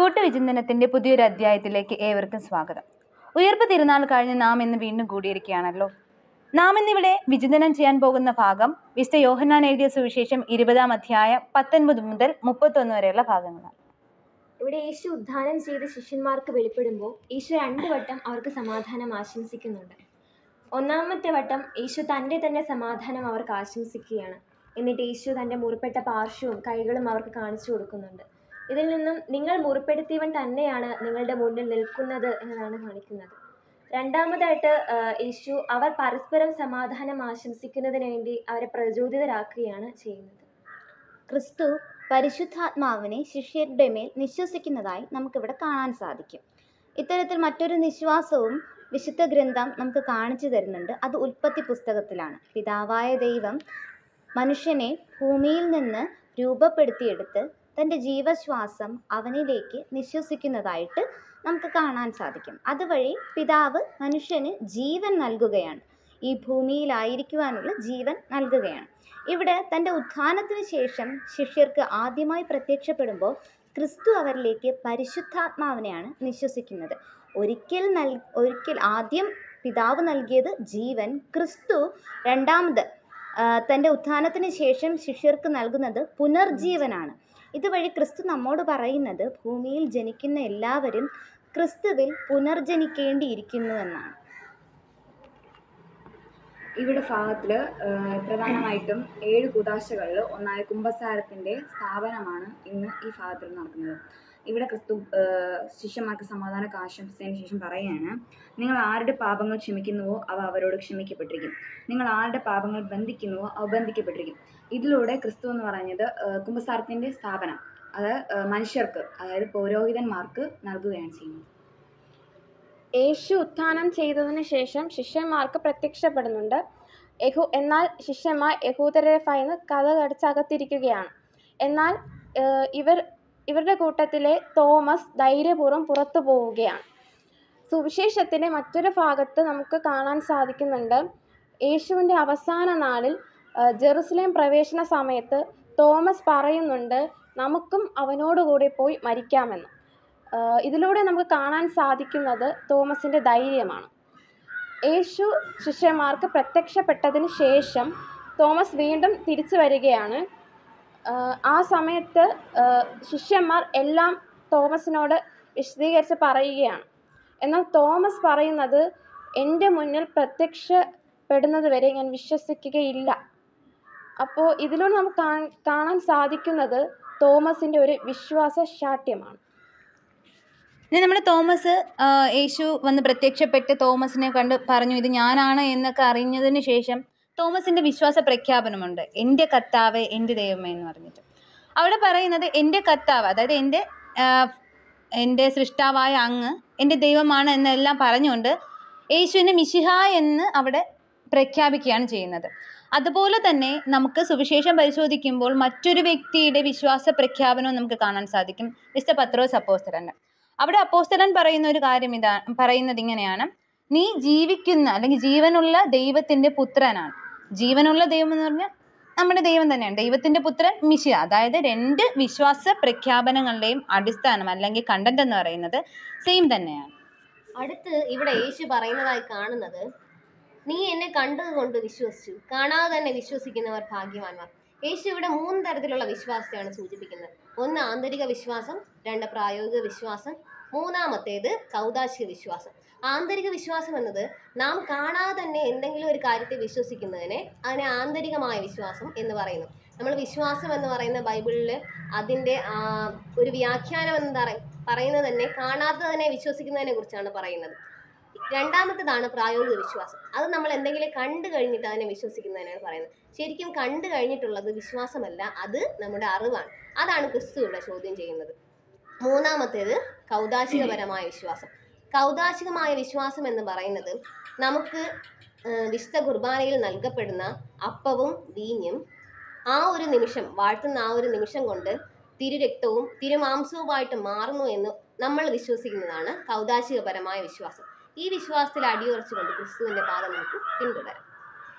കൂട്ടുവിചിന്തനത്തിന്റെ പുതിയൊരു അധ്യായത്തിലേക്ക് ഏവർക്കും സ്വാഗതം ഉയർപ്പ് തിരുനാൾ കഴിഞ്ഞ് നാം ഇന്ന് വീണ്ടും കൂടിയിരിക്കുകയാണല്ലോ നാം ഇന്നിവിടെ വിചിന്തനം ചെയ്യാൻ പോകുന്ന ഭാഗം വിശുദ്ധ യോഹന്നാൻ എഴുതിയ സുവിശേഷം ഇരുപതാം അധ്യായം പത്തൊൻപത് മുതൽ മുപ്പത്തൊന്ന് വരെയുള്ള ഭാഗങ്ങളാണ് ഇവിടെ യേശു ഉദ്ധാനം ചെയ്ത് ശിഷ്യന്മാർക്ക് വെളിപ്പെടുമ്പോൾ ഈശോ രണ്ടു വട്ടം അവർക്ക് സമാധാനം ആശംസിക്കുന്നുണ്ട് ഒന്നാമത്തെ വട്ടം ഈശോ തൻ്റെ തന്നെ സമാധാനം അവർക്ക് ആശംസിക്കുകയാണ് എന്നിട്ട് ഈശോ തൻ്റെ മുറിപ്പെട്ട പാർശ്വവും കൈകളും അവർക്ക് കാണിച്ചു കൊടുക്കുന്നുണ്ട് ഇതിൽ നിന്നും നിങ്ങൾ മുറിപ്പെടുത്തിയവൻ തന്നെയാണ് നിങ്ങളുടെ മുന്നിൽ നിൽക്കുന്നത് എന്നതാണ് കാണിക്കുന്നത് രണ്ടാമതായിട്ട് ആ, യേശു അവർ പരസ്പരം സമാധാനം ആശംസിക്കുന്നതിന് വേണ്ടി അവരെ പ്രചോദിതരാക്കുകയാണ് ചെയ്യുന്നത് ക്രിസ്തു പരിശുദ്ധാത്മാവിനെ ശിഷ്യരുടെ മേൽ നിശ്വസിക്കുന്നതായി നമുക്കിവിടെ കാണാൻ സാധിക്കും ഇത്തരത്തിൽ മറ്റൊരു നിശ്വാസവും വിശുദ്ധ ഗ്രന്ഥം നമുക്ക് കാണിച്ചു തരുന്നുണ്ട് അത് ഉൽപ്പത്തി പുസ്തകത്തിലാണ് പിതാവായ ദൈവം മനുഷ്യനെ ഭൂമിയിൽ നിന്ന് രൂപപ്പെടുത്തിയെടുത്ത് തൻ്റെ ജീവശ്വാസം അവനിലേക്ക് നിശ്വസിക്കുന്നതായിട്ട് നമുക്ക് കാണാൻ സാധിക്കും അതുവഴി പിതാവ് മനുഷ്യന് ജീവൻ നൽകുകയാണ് ഈ ഭൂമിയിലായിരിക്കുവാനുള്ള ജീവൻ നൽകുകയാണ് ഇവിടെ തൻ്റെ ഉത്ഥാനത്തിന് ശേഷം ശിഷ്യർക്ക് ആദ്യമായി പ്രത്യക്ഷപ്പെടുമ്പോൾ ക്രിസ്തു അവരിലേക്ക് പരിശുദ്ധാത്മാവിനെയാണ് നിശ്വസിക്കുന്നത് ഒരിക്കൽ നൽ ഒരിക്കൽ ആദ്യം പിതാവ് നൽകിയത് ജീവൻ ക്രിസ്തു രണ്ടാമത് ആ, തൻ്റെ ഉത്ഥാനത്തിന് ശേഷം ശിഷ്യർക്ക് നൽകുന്നത് പുനർജീവനാണ് ഇതുവഴി ക്രിസ്തു നമ്മോട് പറയുന്നത് ഭൂമിയിൽ ജനിക്കുന്ന എല്ലാവരും ക്രിസ്തുവിൽ പുനർജനിക്കേണ്ടിയിരിക്കുന്നു എന്നാണ് ഇവിടെ ഭാഗത്തിൽ പ്രധാനമായിട്ടും ഏഴ് കുതാശകളിൽ ഒന്നായ കുംഭസാരത്തിൻ്റെ സ്ഥാപനമാണ് ഇന്ന് ഈ ഭാഗത്തിൽ നടക്കുന്നത് ഇവിടെ ക്രിസ്തു ആ, ശിഷ്യന്മാർക്ക് സമാധാനമൊക്കെ ആശംസിച്ചതിന് ശേഷം പറയുകയാണ് നിങ്ങൾ ആരുടെ പാപങ്ങൾ ക്ഷമിക്കുന്നുവോ അവ അവരോട് ക്ഷമിക്കപ്പെട്ടിരിക്കും നിങ്ങൾ ആരുടെ പാപങ്ങൾ ബന്ധിക്കുന്നുവോ അവ ബന്ധിക്കപ്പെട്ടിരിക്കും ഇതിലൂടെ ക്രിസ്തു എന്ന് പറഞ്ഞത് ആ, കുംഭസാരത്തിൻ്റെ സ്ഥാപനം അത് ആ, മനുഷ്യർക്ക് അതായത് പൗരോഹിതന്മാർക്ക് നൽകുകയാണ് ചെയ്യുന്നത് യേശു ഉത്ഥാനം ചെയ്തതിന് ശേഷം ശിഷ്യന്മാർക്ക് പ്രത്യക്ഷപ്പെടുന്നുണ്ട് യഹു എന്നാൽ ശിഷ്യന്മാർ യഹൂദരെ ഭയന്ന് കഥ കടിച്ചകത്തിരിക്കുകയാണ് എന്നാൽ ഏഹ്, ഇവർ ഇവരുടെ കൂട്ടത്തിലെ തോമസ് ധൈര്യപൂർവ്വം പുറത്തു പോവുകയാണ് സുവിശേഷത്തിൻ്റെ മറ്റൊരു ഭാഗത്ത് നമുക്ക് കാണാൻ സാധിക്കുന്നുണ്ട് യേശുവിൻ്റെ അവസാന നാളിൽ ഏഹ്, ജെറുസലേം പ്രവേശന സമയത്ത് തോമസ് പറയുന്നുണ്ട് നമുക്കും അവനോടുകൂടി പോയി മരിക്കാമെന്ന് ആഹ് ഇതിലൂടെ നമുക്ക് കാണാൻ സാധിക്കുന്നത് തോമസിൻ്റെ ധൈര്യമാണ് യേശു ശിഷ്യന്മാർക്ക് പ്രത്യക്ഷപ്പെട്ടതിന് ശേഷം തോമസ് വീണ്ടും തിരിച്ചു വരികയാണ് ആഹ് ആ സമയത്ത് ആഹ് ശിഷ്യന്മാർ എല്ലാം തോമസിനോട് വിശദീകരിച്ച് പറയുകയാണ് എന്നാൽ തോമസ് പറയുന്നത് എൻ്റെ മുന്നിൽ പ്രത്യക്ഷപ്പെടുന്നത് വരെ ഞാൻ വിശ്വസിക്കുകയില്ല അപ്പോൾ ഇതിലൂടെ നമുക്ക് കാൺ- കാണാൻ സാധിക്കുന്നത് തോമസിൻ്റെ ഒരു വിശ്വാസ ശാഠ്യമാണ് ഇനി നമ്മൾ തോമസ് ആ, യേശു വന്ന് പ്രത്യക്ഷപ്പെട്ട് തോമസിനെ കണ്ട് പറഞ്ഞു ഇത് ഞാനാണ് എന്നൊക്കെ അറിഞ്ഞതിന് ശേഷം തോമസിന്റെ വിശ്വാസ പ്രഖ്യാപനമുണ്ട് എൻ്റെ കർത്താവ് എൻ്റെ ദൈവമേ എന്ന് പറഞ്ഞിട്ട് അവിടെ പറയുന്നത് എൻ്റെ കർത്താവ് അതായത് എൻ്റെ ആ, എൻ്റെ സൃഷ്ടാവായ അങ്ങ് എൻ്റെ ദൈവമാണ് എന്നെല്ലാം പറഞ്ഞുകൊണ്ട് യേശുവിനെ മിശിഹ എന്ന് അവിടെ പ്രഖ്യാപിക്കുകയാണ് ചെയ്യുന്നത് അതുപോലെ തന്നെ നമുക്ക് സുവിശേഷം പരിശോധിക്കുമ്പോൾ മറ്റൊരു വ്യക്തിയുടെ വിശ്വാസ പ്രഖ്യാപനവും നമുക്ക് കാണാൻ സാധിക്കും മിസ്റ്റർ പത്രോസ് അപ്പോസ്തലൻ്റെ അവിടെ അപ്പോസ്തലൻ പറയുന്ന ഒരു കാര്യം ഇതാ പറയുന്നത് ഇങ്ങനെയാണ് നീ ജീവിക്കുന്ന അല്ലെങ്കിൽ ജീവനുള്ള ദൈവത്തിന്റെ പുത്രനാണ് ജീവനുള്ള ദൈവം എന്ന് പറഞ്ഞാൽ നമ്മുടെ ദൈവം തന്നെയാണ് ദൈവത്തിന്റെ പുത്രൻ മിശിയ അതായത് രണ്ട് വിശ്വാസ പ്രഖ്യാപനങ്ങളുടെയും അടിസ്ഥാനം അല്ലെങ്കിൽ കണ്ടന്റ് എന്ന് പറയുന്നത് സെയിം തന്നെയാണ് അടുത്ത് ഇവിടെ യേശു പറയുന്നതായി കാണുന്നത് നീ എന്നെ കണ്ടത് കൊണ്ട് വിശ്വസിച്ചു കാണാതെ തന്നെ വിശ്വസിക്കുന്നവർ ഭാഗ്യവാന്മാർ യേശു ഇവിടെ മൂന്ന് തരത്തിലുള്ള വിശ്വാസത്തെയാണ് സൂചിപ്പിക്കുന്നത് ഒന്ന് ആന്തരിക വിശ്വാസം രണ്ട് പ്രായോഗിക വിശ്വാസം മൂന്നാമത്തേത് കൗതാശിക വിശ്വാസം ആന്തരിക വിശ്വാസം എന്നത് നാം കാണാതെ തന്നെ എന്തെങ്കിലും ഒരു കാര്യത്തെ വിശ്വസിക്കുന്നതിനെ അതിനെ ആന്തരികമായ വിശ്വാസം എന്ന് പറയുന്നു നമ്മൾ വിശ്വാസം എന്ന് പറയുന്ന ബൈബിളിൽ അതിൻ്റെ ആ, ഒരു വ്യാഖ്യാനം എന്ന് പറ- പറയുന്നത് തന്നെ കാണാതെ തന്നെ വിശ്വസിക്കുന്നതിനെ കുറിച്ചാണ് പറയുന്നത് രണ്ടാമത്തേതാണ് പ്രായോഗിക വിശ്വാസം അത് നമ്മൾ എന്തെങ്കിലും കണ്ടു കഴിഞ്ഞിട്ട് അതിനെ വിശ്വസിക്കുന്നതിനാണ് പറയുന്നത് ശരിക്കും കണ്ടു കഴിഞ്ഞിട്ടുള്ളത് വിശ്വാസമല്ല അത് നമ്മുടെ അറിവാണ് അതാണ് ക്രിസ്തു ഇവിടെ ചോദ്യം ചെയ്യുന്നത് മൂന്നാമത്തേത് കൗതാശികപരമായ വിശ്വാസം കൗതാശികമായ വിശ്വാസം എന്ന് പറയുന്നത് നമുക്ക് ആ, വിശുദ്ധ കുർബാനയിൽ നൽകപ്പെടുന്ന അപ്പവും വീഞ്ഞും ആ ഒരു നിമിഷം വാഴ്ത്തുന്ന ആ ഒരു നിമിഷം കൊണ്ട് തിരുരക്തവും തിരുമാംസവുമായിട്ട് മാറുന്നു എന്ന് നമ്മൾ വിശ്വസിക്കുന്നതാണ് കൗതാശികപരമായ വിശ്വാസം ഈ വിശ്വാസത്തിൽ അടിയുറച്ചുകൊണ്ട് ക്രിസ്തുവിന്റെ പാത നമുക്ക് പിന്തുടരാം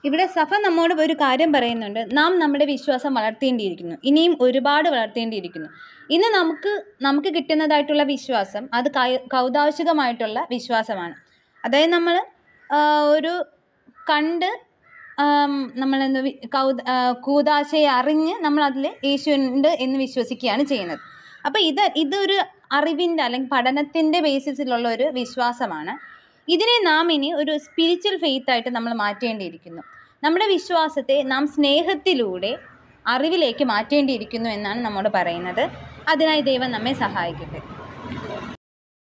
ഇവിടെ സഭ നമ്മോട് ഒരു കാര്യം പറയുന്നുണ്ട് നാം നമ്മുടെ വിശ്വാസം വളർത്തേണ്ടിയിരിക്കുന്നു ഇനിയും ഒരുപാട് വളർത്തേണ്ടിയിരിക്കുന്നു ഇന്ന് നമുക്ക് നമുക്ക് കിട്ടുന്നതായിട്ടുള്ള വിശ്വാസം അത് കൈ- കൗതാശികമായിട്ടുള്ള വിശ്വാസമാണ് അതായത് നമ്മൾ ഒരു കണ്ട് നമ്മൾ കൗ കൂതാശയെ അറിഞ്ഞ് നമ്മൾ അതിൽ യേശു ഉണ്ട് എന്ന് വിശ്വസിക്കുകയാണ് ചെയ്യുന്നത് അപ്പോൾ ഇത് ഇതൊരു അറിവിൻ്റെ അല്ലെങ്കിൽ പഠനത്തിൻ്റെ ബേസിസിലുള്ള ഒരു വിശ്വാസമാണ് ഇതിനെ നാം ഇനി ഒരു സ്പിരിച്വൽ ഫെയ്ത്ത് ആയിട്ട് നമ്മൾ മാറ്റേണ്ടിയിരിക്കുന്നു നമ്മുടെ വിശ്വാസത്തെ നാം സ്നേഹത്തിലൂടെ അറിവിലേക്ക് മാറ്റേണ്ടിയിരിക്കുന്നു എന്നാണ് നമ്മോട് പറയുന്നത് അതിനായി ദൈവം നമ്മെ സഹായിക്കട്ടെ